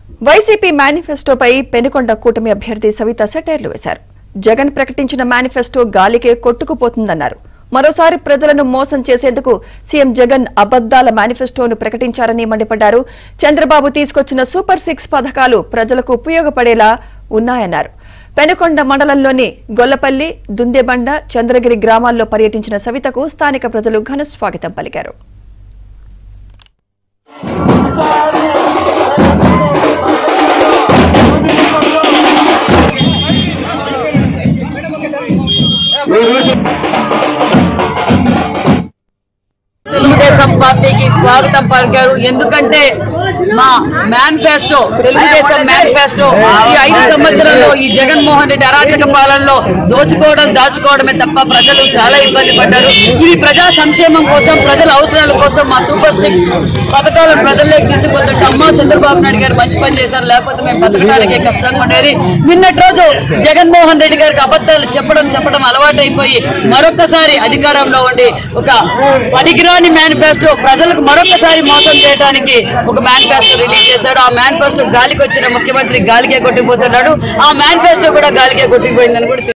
YCP మేనిఫెస్టోపై Penukonda కూటమి అభ్యర్థి సవిత సెటైర్లు వేశారు జగన్ ప్రకటించిన మేనిఫెస్టో గాలికే కొట్టుకుపోతుందన్నారు మరోసారి ప్రజలను మోసం చేసేందుకు సీఎం జగన్ అబద్దాల మేనిఫెస్టోను ప్రకటించారని మండిపడ్డారు చంద్రబాబు తీసుకొచ్చిన సూపర్ సిక్స్ పథకాలు ప్రజలకు ఉపయోగపడేలా ఉన్నాయన్నారు పెనుకొండ మండలంలోని గొల్లపల్లి దుందెబండ చంద్రగిరి గ్రామాల్లో పర్యటించిన సవితకు స్థానిక ప్రజలు ఘన స్వాగతం పలికారు తెలుగుదేశం పార్టీకి స్వాగతం పలికారు ఎందుకంటే మా మేనిఫెస్టో తెలుగుదేశం మేనిఫెస్టో ఈ ఐదు సంవత్సరాల్లో ఈ జగన్మోహన్ రెడ్డి అరాచక పాలనలో దోచుకోవడం దాచుకోవడమే తప్ప ప్రజలు చాలా ఇబ్బంది పడ్డారు ఇది ప్రజా సంక్షేమం కోసం ప్రజల అవసరాల కోసం మా సూపర్ సిక్స్ పథకాలను ప్రజల్లోకి తీసుకుపోతుంటే అమ్మ చంద్రబాబు నాయుడు గారు మంచి పని చేశారు లేకపోతే మేము బతకడానికి కష్టంగా ఉండేది నిన్నటి రోజు జగన్మోహన్ రెడ్డి గారికి అబద్ధాలు చెప్పడం చెప్పడం అలవాటైపోయి మరొకసారి అధికారంలో ఉండి ఒక పనికిరాని మేనిఫెస్టో ప్రజలకు మరొకసారి మోసం చేయడానికి ఒక మేనిఫెస్టో రిలీజ్ చేశాడు ఆ మేనిఫెస్టో గాలికి వచ్చిన ముఖ్యమంత్రి గాలికే కొట్టిపోతున్నాడు ఆ మేనిఫెస్టో కూడా గాలికే కొట్టిపోయిందని కూడా